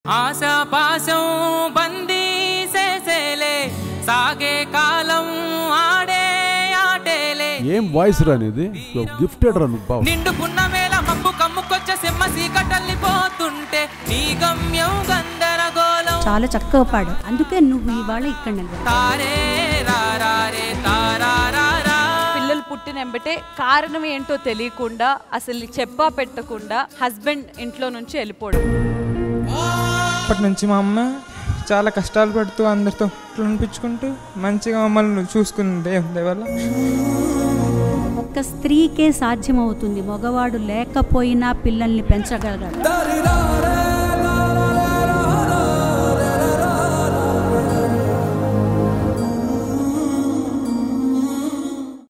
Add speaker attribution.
Speaker 1: ఆశాపాశం బందీ చేసేలే సాగే కాలం ఆడే ఆటేలే
Speaker 2: ఏం వాయిస్ రా అనేది గిఫ్టెడ్ రా నువ్వు బావ
Speaker 1: నిండుకున్న వేళ మబ్బు కమ్ముకొచ్చే సింహ సీకటల్లి పోతుంటే నీ గమ్యం గందరగోళం
Speaker 3: చాలా చక్కగా పాడు అందుకే నువ్వు ఇవాళ ఇక్కడ నిలబడి
Speaker 1: తారే రారే తారారా
Speaker 4: పిల్లలు పుట్టిన ఎంబటే కారణం ఏంటో తెలియకుండా అసలు చెప్పా పెట్టకుండా హస్బెండ్ ఇంట్లో నుంచి వెళ్ళిపోవడం
Speaker 5: అప్పటి నుంచి మా అమ్మ చాలా కష్టాలు పడుతూ అందరితో అనిపించుకుంటూ మంచిగా మమ్మల్ని చూసుకుంది దేవుని వల్ల
Speaker 3: ఒక్క స్త్రీకే సాధ్యమవుతుంది మగవాడు లేకపోయినా పిల్లల్ని పెంచగలగాడు